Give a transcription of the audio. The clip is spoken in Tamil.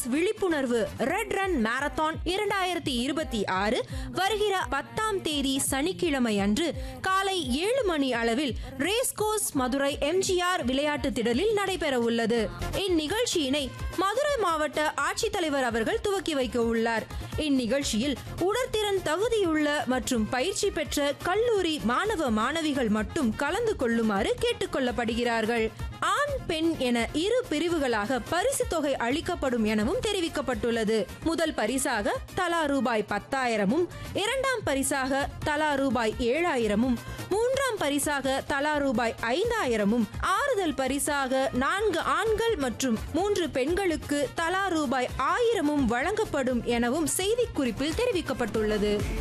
விழிப்புணர்வு ரெட் ரன் மாரத்தான் இரண்டாயிரத்தி இருபத்தி ஆறு வருகிற பத்தாம் தேதி சனிக்கிழமை அன்று காலை ஏழு மணி அளவில் ரேஸ்கோஸ் மதுரை எம்ஜிஆர் விளையாட்டு திடலில் நடைபெற உள்ளது இந்நிகழ்ச்சியினை மதுரை மாவட்ட ஆட்சித்தலைவர் அவர்கள் துவக்கி வைக்க உள்ளார் இந்நிகழ்ச்சியில் உடற்திறன் தகுதியுள்ள மற்றும் பயிற்சி பெற்ற கல்லூரி மாணவ மாணவிகள் மட்டும் கலந்து கொள்ளுமாறு கேட்டுக்கொள்ளப்படுகிறார்கள் ஆண் பெண் என இரு பிரிவுகளாக பரிசு தொகை அளிக்கப்படும் எனவும் தெரிவிக்கப்பட்டுள்ளது முதல் பரிசாக தலா ரூபாய் பத்தாயிரமும் இரண்டாம் பரிசாக தலா ரூபாய் ஏழாயிரமும் மூன்றாம் பரிசாக தலா ரூபாய் ஐந்தாயிரமும் ஆறுதல் பரிசாக நான்கு ஆண்கள் மற்றும் மூன்று பெண்களுக்கு தலா ரூபாய் ஆயிரமும் வழங்கப்படும் எனவும் செய்திக்குறிப்பில் தெரிவிக்கப்பட்டுள்ளது